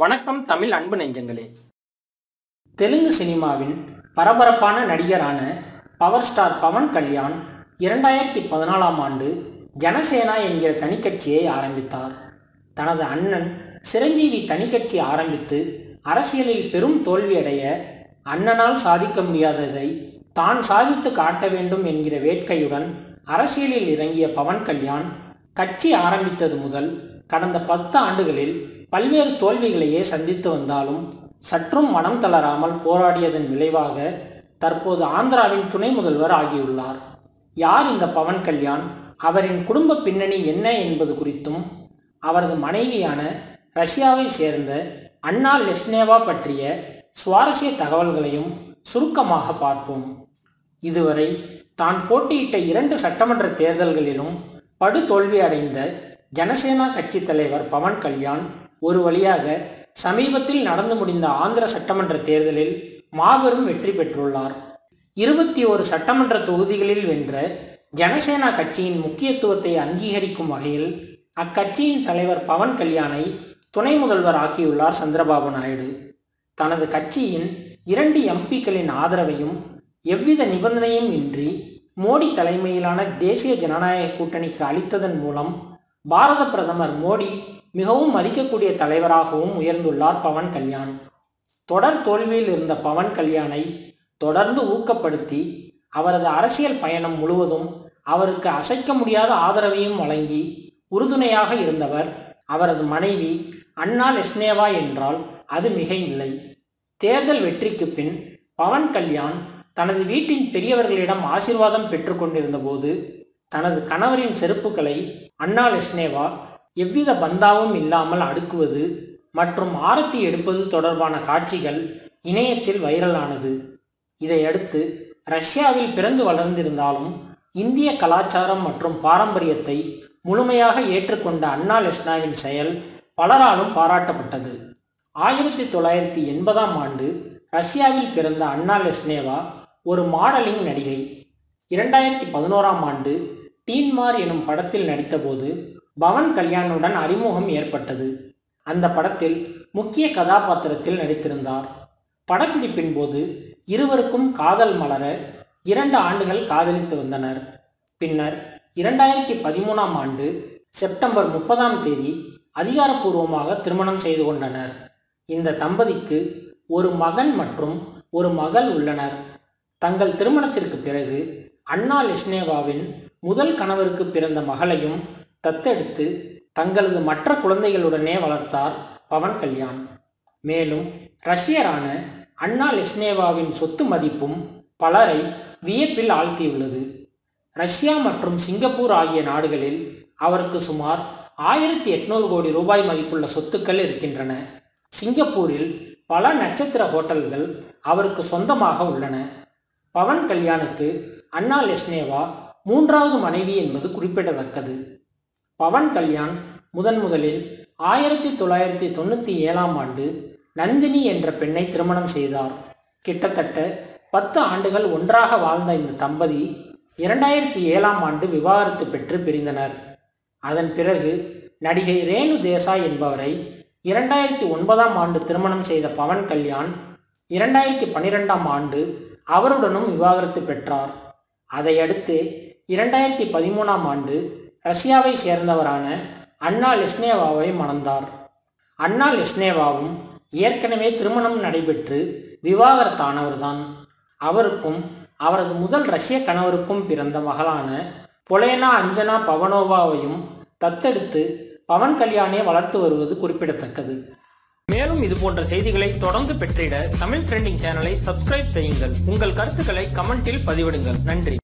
வணக்கம் தமிழ் அன்பு நெஞ்சங்களே தெலுங்கு சினிமாவின் பரபரப்பான நடிகரான பவர் ஸ்டார் பவன் கல்யாண் இரண்டாயிரத்தி பதினாலாம் ஆண்டு ஜனசேனா என்கிற தனிக்கட்சியை ஆரம்பித்தார் தனது அண்ணன் சிரஞ்சீவி தனிக்கட்சி ஆரம்பித்து அரசியலில் பெரும் தோல்வியடைய அண்ணனால் சாதிக்க முடியாததை தான் சாதித்து காட்ட வேண்டும் என்கிற வேட்கையுடன் அரசியலில் இறங்கிய பவன் கல்யாண் கட்சி ஆரம்பித்தது முதல் கடந்த பத்து ஆண்டுகளில் பல்வேறு தோல்விகளையே சந்தித்து வந்தாலும் சற்றும் மனம் தளராமல் போராடியதன் விளைவாக தற்போது ஆந்திராவின் துணை முதல்வர் ஆகியுள்ளார் யார் இந்த பவன் கல்யாண் அவரின் குடும்ப பின்னணி என்ன என்பது குறித்தும் அவரது மனைவியான ரஷ்யாவை சேர்ந்த அண்ணா லெஸ்னேவா பற்றிய சுவாரஸ்ய தகவல்களையும் சுருக்கமாக பார்ப்போம் இதுவரை தான் போட்டியிட்ட இரண்டு சட்டமன்ற தேர்தல்களிலும் படு தோல்வி அடைந்த ஜனசேனா கட்சி தலைவர் பவன் கல்யாண் ஒரு வழியாக சமீபத்தில் நடந்து முடிந்த ஆந்திர சட்டமன்ற தேர்தலில் மாபெரும் வெற்றி பெற்றுள்ளார் இருபத்தி ஒரு சட்டமன்ற தொகுதிகளில் வென்ற ஜனசேனா கட்சியின் முக்கியத்துவத்தை அங்கீகரிக்கும் வகையில் அக்கட்சியின் தலைவர் பவன் கல்யாணை துணை முதல்வர் ஆக்கியுள்ளார் சந்திரபாபு நாயுடு தனது கட்சியின் இரண்டு எம்பிக்களின் ஆதரவையும் எவ்வித நிபந்தனையும் இன்றி மோடி தலைமையிலான தேசிய ஜனநாயக கூட்டணிக்கு அளித்ததன் மூலம் பாரத பிரதமர் மோடி மிகவும் மதிக்கக்கூடிய தலைவராகவும் உயர்ந்துள்ளார் பவன் கல்யாண் தொடர் தோல்வியில் இருந்த பவன் கல்யாணை தொடர்ந்து ஊக்கப்படுத்தி அவரது அரசியல் பயணம் முழுவதும் அவருக்கு அசைக்க முடியாத ஆதரவையும் வழங்கி உறுதுணையாக இருந்தவர் அவரது மனைவி அண்ணா லெஸ்னேவா என்றால் அது மிக இல்லை தேர்தல் வெற்றிக்கு பின் பவன் கல்யாண் தனது வீட்டின் பெரியவர்களிடம் ஆசிர்வாதம் பெற்றுக்கொண்டிருந்த போது தனது கணவரின் செருப்புகளை அண்ணா லெஸ்னேவா எவ்வித பந்தாவும் இல்லாமல் அடுக்குவது மற்றும் ஆரத்தி எடுப்பது தொடர்பான காட்சிகள் இணையத்தில் வைரலானது இதையடுத்து ரஷ்யாவில் பிறந்து வளர்ந்திருந்தாலும் இந்திய கலாச்சாரம் மற்றும் பாரம்பரியத்தை முழுமையாக ஏற்றுக்கொண்ட அண்ணா லெஸ்னாவின் செயல் பலராலும் பாராட்டப்பட்டது ஆயிரத்தி தொள்ளாயிரத்தி எண்பதாம் ஆண்டு ரஷ்யாவில் பிறந்த அண்ணா லெஸ்னேவா ஒரு மாடலிங் நடிகை இரண்டாயிரத்தி பதினோராம் ஆண்டு டீன்மார் எனும் படத்தில் நடித்தபோது பவன் கல்யாணுடன் அறிமுகம் ஏற்பட்டது அந்த படத்தில் முக்கிய கதாபாத்திரத்தில் நடித்திருந்தார் படப்பிடிப்பின் போது இருவருக்கும் காதல் மலர இரண்டு ஆண்டுகள் காதலித்து வந்தனர் பின்னர் இரண்டாயிரத்தி பதிமூணாம் ஆண்டு செப்டம்பர் முப்பதாம் தேதி அதிகாரப்பூர்வமாக திருமணம் செய்து கொண்டனர் இந்த தம்பதிக்கு ஒரு மகன் மற்றும் ஒரு மகள் உள்ளனர் தங்கள் திருமணத்திற்கு பிறகு அண்ணா லெஸ்னேவாவின் முதல் கணவருக்கு பிறந்த மகளையும் தத்தெடுத்து தங்களது மற்ற குழந்தைகளுடனே வளர்த்தார் பவன் கல்யாண் மேலும் ரஷ்யரான அண்ணா லெஸ்னேவாவின் சொத்து மதிப்பும் பலரை வியப்பில் ஆழ்த்தியுள்ளது ரஷ்யா மற்றும் சிங்கப்பூர் ஆகிய நாடுகளில் அவருக்கு சுமார் ஆயிரத்தி எட்நூறு கோடி ரூபாய் மதிப்புள்ள சொத்துக்கள் இருக்கின்றன சிங்கப்பூரில் பல நட்சத்திர ஹோட்டல்கள் அவருக்கு சொந்தமாக உள்ளன பவன் கல்யாணுக்கு அண்ணா லெஸ்னேவா மூன்றாவது மனைவி என்பது குறிப்பிடத்தக்கது பவன் கல்யாண் முதன் முதலில் ஆயிரத்தி தொள்ளாயிரத்தி தொண்ணூற்றி ஏழாம் ஆண்டு நந்தினி என்ற பெண்ணை திருமணம் செய்தார் கிட்டத்தட்ட பத்து ஆண்டுகள் ஒன்றாக வாழ்ந்த இந்த தம்பதி இரண்டாயிரத்தி ஏழாம் ஆண்டு விவாகரத்து பெற்று பிரிந்தனர் அதன் பிறகு நடிகை ரேணு தேசாய் என்பவரை இரண்டாயிரத்தி ஒன்பதாம் ஆண்டு திருமணம் செய்த பவன் கல்யாண் இரண்டாயிரத்தி பன்னிரெண்டாம் ஆண்டு அவருடனும் விவாகரத்து பெற்றார் அதையடுத்து இரண்டாயிரத்தி பதிமூணாம் ஆண்டு ரஷ்யாவை சேர்ந்தவரான அண்ணா லெஸ்னேவாவை மணந்தார் அண்ணா லெஸ்னேவாவும் ஏற்கனவே திருமணம் நடைபெற்று விவாகரத்தானவர்தான் அவருக்கும் அவரது முதல் ரஷ்ய கணவருக்கும் பிறந்த மகளான பொலேனா அஞ்சனா பவனோவாவையும் தத்தெடுத்து பவன் கல்யாணே வளர்த்து வருவது குறிப்பிடத்தக்கது மேலும் இது போன்ற செய்திகளை தொடர்ந்து பெற்றிட தமிழ் ட்ரெண்டிங் சேனலை சப்ஸ்கிரைப் செய்யுங்கள் உங்கள் கருத்துக்களை கமெண்டில் பதிவிடுங்கள் நன்றி